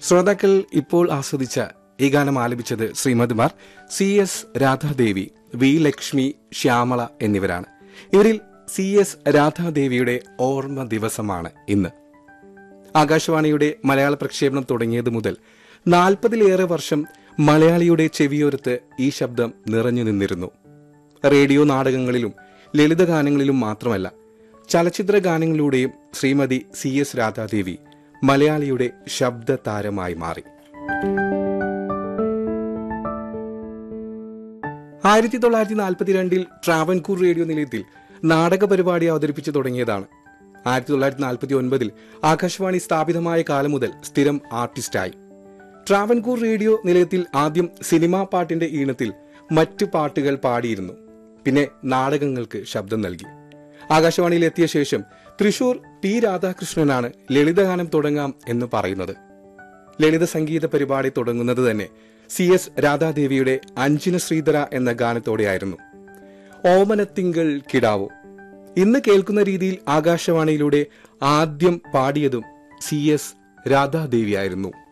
ശ്രോതാക്കൾ ഇപ്പോൾ ആസ്വദിച്ച ഈ ഗാനം ആലപിച്ചത് ശ്രീമതിമാർ C S Radhadevi V Lakshmi Shyamala എന്നിവരാണ് ഇവരിൽ സി എസ് രാധാദേവിയുടെ ഓർമ്മ ദിവസമാണ് ഇന്ന് ആകാശവാണിയുടെ മലയാള പ്രക്ഷേപണം തുടങ്ങിയത് മുതൽ നാൽപ്പതിലേറെ വർഷം മലയാളിയുടെ ചെവിയോരത്ത് ഈ ശബ്ദം നിറഞ്ഞു നിന്നിരുന്നു റേഡിയോ നാടകങ്ങളിലും ലളിതഗാനങ്ങളിലും മാത്രമല്ല ചലച്ചിത്ര ഗാനങ്ങളിലൂടെയും ശ്രീമതി സി എസ് രാധാദേവി മലയാളിയുടെ ശബ്ദ താരമായി മാറി ആയിരത്തി തൊള്ളായിരത്തി നാൽപ്പത്തിരണ്ടിൽ ട്രാവൻകൂർ റേഡിയോ നിലയത്തിൽ നാടക പരിപാടി അവതരിപ്പിച്ചു തുടങ്ങിയതാണ് ആയിരത്തി തൊള്ളായിരത്തി നാൽപ്പത്തി ഒൻപതിൽ ആകാശവാണി സ്ഥാപിതമായ കാലം മുതൽ സ്ഥിരം ആർട്ടിസ്റ്റായി ട്രാവൻകൂർ റേഡിയോ നിലയത്തിൽ ആദ്യം സിനിമാ പാട്ടിന്റെ ഈണത്തിൽ മറ്റു പാട്ടുകൾ പാടിയിരുന്നു പിന്നെ നാടകങ്ങൾക്ക് ശബ്ദം നൽകി ആകാശവാണിയിൽ എത്തിയ ശേഷം തൃശൂർ പി രാധാകൃഷ്ണനാണ് ലളിതഗാനം തുടങ്ങാം എന്ന് പറയുന്നത് ലളിത സംഗീത പരിപാടി തുടങ്ങുന്നത് തന്നെ സി എസ് രാധാദേവിയുടെ അഞ്ജന ശ്രീധര എന്ന ഗാനത്തോടെയായിരുന്നു ഓമനത്തിങ്കൾ കിടാവോ ഇന്ന് കേൾക്കുന്ന രീതിയിൽ ആകാശവാണിയിലൂടെ ആദ്യം പാടിയതും സി എസ് രാധാദേവിയായിരുന്നു